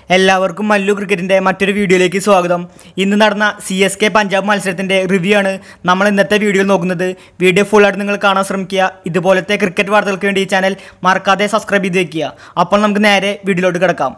എല്ലാവർക്കും മല്ലു ക്രിക്കറ്റിൻ്റെ മറ്റൊരു വീഡിയോയിലേക്ക് സ്വാഗതം ഇന്ന് നടന്ന സി എസ് കെ പഞ്ചാബ് മത്സരത്തിൻ്റെ റിവ്യൂ ആണ് നമ്മൾ ഇന്നത്തെ വീഡിയോയിൽ നോക്കുന്നത് വീഡിയോ ഫുൾ ആയിട്ട് നിങ്ങൾ കാണാൻ ശ്രമിക്കുക ഇതുപോലത്തെ ക്രിക്കറ്റ് വാർത്തകൾക്ക് വേണ്ടി ഈ ചാനൽ മറക്കാതെ സബ്സ്ക്രൈബ് ചെയ്ത് വെക്കുക അപ്പോൾ നമുക്ക് നേരെ വീഡിയോയിലോട്ട് കിടക്കാം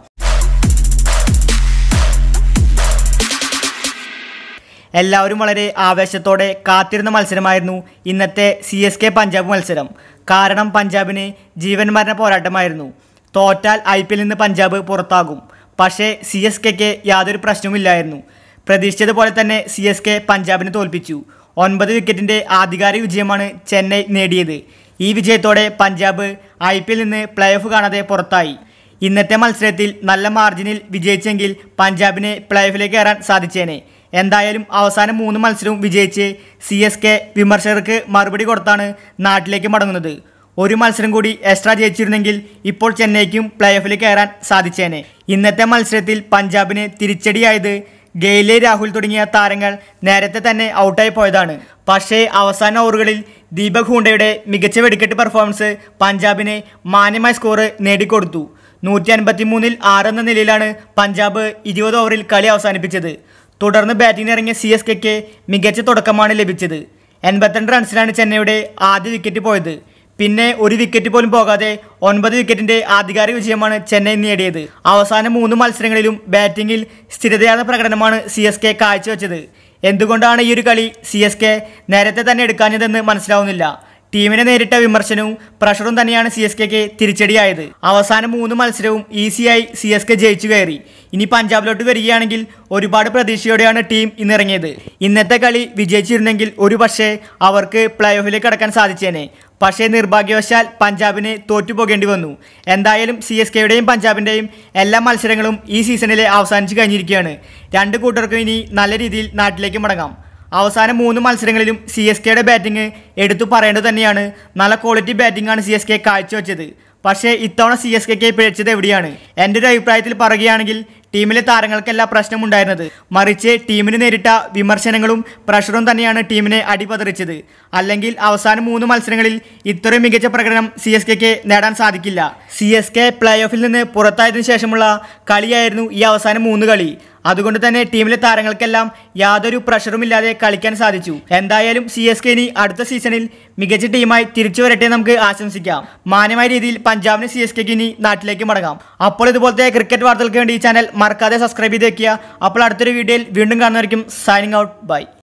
എല്ലാവരും വളരെ ആവേശത്തോടെ കാത്തിരുന്ന മത്സരമായിരുന്നു ഇന്നത്തെ സി എസ് കെ പഞ്ചാബ് മത്സരം കാരണം പഞ്ചാബിന് ജീവൻ മരണ പോരാട്ടമായിരുന്നു തോറ്റാൽ ഐ പി എല്ലിൽ നിന്ന് പഞ്ചാബ് പുറത്താകും പക്ഷേ സി എസ് കെക്ക് യാതൊരു പ്രശ്നവുമില്ലായിരുന്നു പ്രതീക്ഷിച്ചതുപോലെ തന്നെ സി എസ് കെ പഞ്ചാബിനെ തോൽപ്പിച്ചു ഒൻപത് വിക്കറ്റിൻ്റെ ആധികാരിക വിജയമാണ് ചെന്നൈ നേടിയത് ഈ വിജയത്തോടെ പഞ്ചാബ് ഐ പി എല്ലിൽ നിന്ന് പ്ലേ ഓഫ് കാണാതെ പുറത്തായി ഇന്നത്തെ മത്സരത്തിൽ നല്ല മാർജിനിൽ വിജയിച്ചെങ്കിൽ പഞ്ചാബിന് പ്ലേ ഓഫിലേക്ക് കയറാൻ സാധിച്ചേനെ എന്തായാലും അവസാന മൂന്ന് മത്സരവും വിജയിച്ച് സി എസ് കെ വിമർശകർക്ക് മറുപടി കൊടുത്താണ് നാട്ടിലേക്ക് മടങ്ങുന്നത് ഒരു മത്സരം കൂടി എക്സ്ട്രാ ജയിച്ചിരുന്നെങ്കിൽ ഇപ്പോൾ ചെന്നൈക്കും പ്ലേ ഓഫിലേക്ക് കയറാൻ സാധിച്ചേനെ ഇന്നത്തെ മത്സരത്തിൽ പഞ്ചാബിന് തിരിച്ചടിയായത് ഗെയിലെ രാഹുൽ തുടങ്ങിയ താരങ്ങൾ നേരത്തെ തന്നെ ഔട്ടായി പോയതാണ് പക്ഷേ അവസാന ഓവറുകളിൽ ദീപക് ഹൂണ്ടയുടെ മികച്ച വെടിക്കെട്ട് പെർഫോമൻസ് പഞ്ചാബിന് മാന്യമായ സ്കോർ നേടിക്കൊടുത്തു നൂറ്റി അൻപത്തി മൂന്നിൽ ആറ് എന്ന നിലയിലാണ് പഞ്ചാബ് ഇരുപത് ഓവറിൽ കളി അവസാനിപ്പിച്ചത് തുടർന്ന് ബാറ്റിംഗിന് ഇറങ്ങിയ സി എസ് കെക്ക് മികച്ച തുടക്കമാണ് ലഭിച്ചത് എൺപത്തിരണ്ട് റൺസിലാണ് ചെന്നൈയുടെ ആദ്യ വിക്കറ്റ് പോയത് പിന്നെ ഒരു വിക്കറ്റ് പോലും പോകാതെ ഒൻപത് വിക്കറ്റിന്റെ ആധികാരിക വിജയമാണ് ചെന്നൈ നേടിയത് അവസാന മൂന്ന് മത്സരങ്ങളിലും ബാറ്റിംഗിൽ സ്ഥിരതയാർന്ന പ്രകടനമാണ് സി എസ് കെ കാഴ്ചവെച്ചത് എന്തുകൊണ്ടാണ് ഈ ഒരു കളി സി എസ് കെ നേരത്തെ തന്നെ എടുക്കാഞ്ഞതെന്ന് മനസ്സിലാവുന്നില്ല ടീമിനെ നേരിട്ട വിമർശനവും പ്രഷറും തന്നെയാണ് സി എസ് കെക്ക് തിരിച്ചടിയായത് അവസാന മൂന്ന് മത്സരവും ഈസിയായി സി എസ് കെ ജയിച്ചു കയറി ഇനി പഞ്ചാബിലോട്ട് വരികയാണെങ്കിൽ ഒരുപാട് പ്രതീക്ഷയോടെയാണ് ടീം ഇന്നിറങ്ങിയത് ഇന്നത്തെ കളി വിജയിച്ചിരുന്നെങ്കിൽ ഒരു പക്ഷേ അവർക്ക് പ്ലേ ഓഫിലേക്ക് കടക്കാൻ സാധിച്ചേനെ പക്ഷേ നിർഭാഗ്യവശാൽ പഞ്ചാബിന് തോറ്റുപോകേണ്ടി വന്നു എന്തായാലും സി എസ് കെയുടെയും പഞ്ചാബിൻ്റെയും എല്ലാ മത്സരങ്ങളും ഈ സീസണിൽ അവസാനിച്ചു കഴിഞ്ഞിരിക്കുകയാണ് രണ്ട് കൂട്ടർക്കും ഇനി നല്ല രീതിയിൽ നാട്ടിലേക്ക് മടങ്ങാം അവസാന മൂന്ന് മത്സരങ്ങളിലും സി എസ് കെയുടെ ബാറ്റിംഗ് എടുത്തു പറയേണ്ടത് തന്നെയാണ് നല്ല ക്വാളിറ്റി ബാറ്റിംഗ് ആണ് സി എസ് കെ കാഴ്ചവെച്ചത് പക്ഷേ ഇത്തവണ സി എസ് കെക്ക് പിഴച്ചത് എവിടെയാണ് എൻ്റെ ഒരു അഭിപ്രായത്തിൽ പറയുകയാണെങ്കിൽ ടീമിലെ താരങ്ങൾക്കല്ല പ്രശ്നമുണ്ടായിരുന്നത് മറിച്ച് ടീമിന് നേരിട്ട വിമർശനങ്ങളും പ്രഷറും തന്നെയാണ് ടീമിനെ അടിപതറിച്ചത് അല്ലെങ്കിൽ അവസാന മൂന്ന് മത്സരങ്ങളിൽ ഇത്രയും മികച്ച പ്രകടനം സി എസ് കെക്ക് നേടാൻ സാധിക്കില്ല സി എസ് കെ പ്ലേ ഓഫിൽ നിന്ന് പുറത്തായതിനു ശേഷമുള്ള കളിയായിരുന്നു ഈ അവസാന മൂന്ന് കളി അതുകൊണ്ട് തന്നെ ടീമിലെ താരങ്ങൾക്കെല്ലാം യാതൊരു പ്രഷറുമില്ലാതെ കളിക്കാൻ സാധിച്ചു എന്തായാലും സി എസ് കെ ഇനി അടുത്ത സീസണിൽ മികച്ച ടീമായി തിരിച്ചു വരട്ടെ നമുക്ക് ആശംസിക്കാം മാന്യമായ രീതിയിൽ പഞ്ചാബിന് സി എസ് കെക്ക് ഇനി നാട്ടിലേക്ക് മടങ്ങാം അപ്പോൾ ഇതുപോലത്തെ ക്രിക്കറ്റ് വാർത്തകൾക്ക് വേണ്ടി ഈ ചാനൽ മറക്കാതെ സബ്സ്ക്രൈബ് ചെയ്ത് വെക്കുക അപ്പോൾ അടുത്തൊരു വീഡിയോയിൽ വീണ്ടും കാണുന്നതായിരിക്കും സൈനിങ് ഔട്ട് ബൈ